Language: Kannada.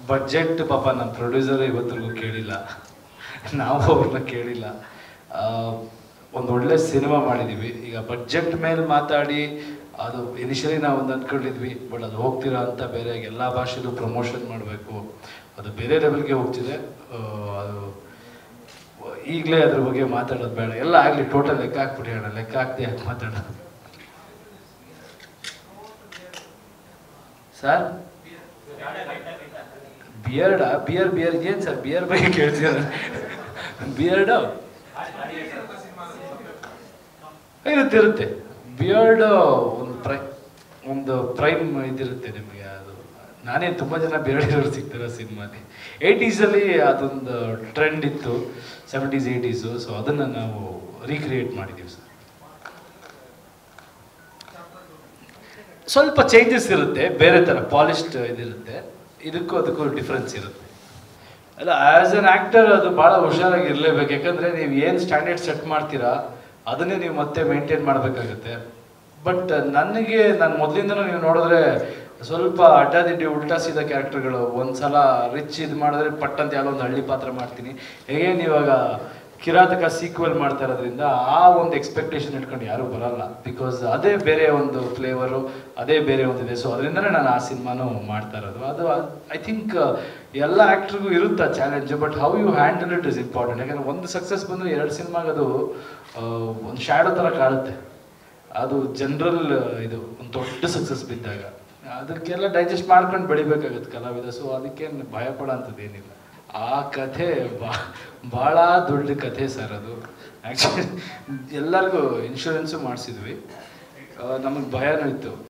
ಬಡ್ಜೆಟ್ ಪಾಪ ನಮ್ಮ ಪ್ರೊಡ್ಯೂಸರ್ ಇವತ್ತಿಗೂ ಕೇಳಿಲ್ಲ ನಾವು ಅವ್ರನ್ನ ಕೇಳಿಲ್ಲ ಆ, ಒಂದು ಒಳ್ಳೆ ಸಿನಿಮಾ ಮಾಡಿದ್ದೀವಿ ಈಗ ಬಡ್ಜೆಟ್ ಮೇಲೆ ಮಾತಾಡಿ ಅದು ಇನಿಷಿಯಲಿ ನಾವು ಒಂದು ಅಂದ್ಕೊಂಡಿದ್ವಿ ಬಟ್ ಅದು ಹೋಗ್ತೀರಾ ಅಂತ ಬೇರೆ ಎಲ್ಲ ಭಾಷೆಲೂ ಪ್ರಮೋಷನ್ ಮಾಡಬೇಕು ಅದು ಬೇರೆ ಲೆವೆಲ್ಗೆ ಹೋಗ್ತಿದೆ ಆ, ಅದು ಈಗಲೇ ಅದ್ರ ಬಗ್ಗೆ ಮಾತಾಡೋದು ಬೇಡ ಎಲ್ಲ ಆಗಲಿ ಟೋಟಲ್ ಲೆಕ್ಕ ಹಾಕ್ಬಿಡಿ ಅಣ್ಣ ಲೆಕ್ಕ ಹಾಕ್ದೆ ಯಾಕೆ ಮಾತಾಡೋದು ಸರ್ ಬಿಯರ್ಡಾ ಬಿಯರ್ ಬಿಯರ್ ಏನು ಸರ್ ಬಿಯರ್ ಬಗ್ಗೆ ಕೇಳ್ತೀರ ಬಿಯರ್ಡು ಇರುತ್ತೆ ಇರುತ್ತೆ ಬಿಯರ್ಡ್ ಒಂದು ಪ್ರೈ ಒಂದು ಪ್ರೈಮ್ ಇದಿರುತ್ತೆ ನಿಮಗೆ ಅದು ನಾನೇ ತುಂಬ ಜನ ಬಿಯರ್ಡ್ ಇರೋರು ಸಿಗ್ತಾರೆ ಸಿನಿಮಾಲಿ ಏಯ್ಟೀಸಲ್ಲಿ ಅದೊಂದು ಟ್ರೆಂಡ್ ಇತ್ತು ಸೆವೆಂಟೀಸ್ ಏಯ್ಟೀಸು ಸೊ ಅದನ್ನು ನಾವು ರೀಕ್ರಿಯೇಟ್ ಮಾಡಿದ್ದೀವಿ ಸರ್ ಸ್ವಲ್ಪ ಚೇಂಜಸ್ ಇರುತ್ತೆ ಬೇರೆ ಥರ ಪಾಲಿಶ್ಡ್ ಇದಿರುತ್ತೆ ಇದಕ್ಕೂ ಅದಕ್ಕೂ ಡಿಫ್ರೆನ್ಸ್ ಇರುತ್ತೆ ಅಲ್ಲ ಆ್ಯಸ್ ಅನ್ ಆ್ಯಕ್ಟರ್ ಅದು ಭಾಳ ಹುಷಾರಾಗಿ ಇರಲೇಬೇಕು ಯಾಕಂದರೆ ನೀವು ಏನು ಸ್ಟ್ಯಾಂಡರ್ಡ್ ಸೆಟ್ ಮಾಡ್ತೀರಾ ಅದನ್ನೇ ನೀವು ಮತ್ತೆ ಮೇಂಟೈನ್ ಮಾಡಬೇಕಾಗುತ್ತೆ ಬಟ್ ನನಗೆ ನಾನು ಮೊದಲಿಂದನೂ ನೀವು ನೋಡಿದ್ರೆ ಸ್ವಲ್ಪ ಅಡ್ಡಾದಿಡ್ಡಿ ಉಲ್ಟಾ ಸೀದಾ ಕ್ಯಾರೆಕ್ಟರ್ಗಳು ಒಂದ್ಸಲ ರಿಚ್ ಇದು ಮಾಡಿದ್ರೆ ಪಟ್ ಅಂತ ಯಾವುದೋ ಒಂದು ಹಳ್ಳಿ ಪಾತ್ರ ಮಾಡ್ತೀನಿ ಹೇಗೆ ಇವಾಗ ಕಿರಾತಕ ಸೀಕ್ವೆಲ್ ಮಾಡ್ತಾ ಇರೋದ್ರಿಂದ ಆ ಒಂದು ಎಕ್ಸ್ಪೆಕ್ಟೇಷನ್ ಇಟ್ಕೊಂಡು ಯಾರೂ ಬರಲ್ಲ ಬಿಕಾಸ್ ಅದೇ ಬೇರೆ ಒಂದು ಫ್ಲೇವರು ಅದೇ ಬೇರೆ ಒಂದಿದೆ ಸೊ ಅದರಿಂದನೇ ನಾನು ಆ ಸಿನಿಮಾನು ಮಾಡ್ತಾ ಇರೋದು ಅದು ಐ ಥಿಂಕ್ ಎಲ್ಲ ಆ್ಯಕ್ಟ್ರಿಗೂ ಇರುತ್ತೆ challenge but how you handle it is important ಯಾಕಂದ್ರೆ ಒಂದು ಸಕ್ಸಸ್ ಬಂದು ಎರಡು ಸಿನಿಮಾಗೆ ಅದು ಒಂದು ಶ್ಯಾಡೋ ಥರ ಕಾಣುತ್ತೆ ಅದು ಜನರಲ್ ಇದು ಒಂದು ದೊಡ್ಡ ಸಕ್ಸಸ್ ಬಿದ್ದಾಗ ಅದಕ್ಕೆಲ್ಲ ಡೈಜೆಸ್ಟ್ ಮಾಡ್ಕೊಂಡು ಬೆಳಿಬೇಕಾಗತ್ತೆ ಕಲಾವಿದ ಸೊ ಅದಕ್ಕೇನು ಭಯ ಪಡೋ ಅಂಥದ್ದು ಏನಿಲ್ಲ ಆ ಕಥೆ ಬಾ ಭಾಳ ದೊಡ್ಡ ಕಥೆ ಸರ್ ಅದು ಆ್ಯಕ್ಚುಲಿ ಎಲ್ಲರಿಗೂ ಇನ್ಶೂರೆನ್ಸು ಮಾಡಿಸಿದ್ವಿ ನಮಗೆ ಭಯನೂ ಇತ್ತು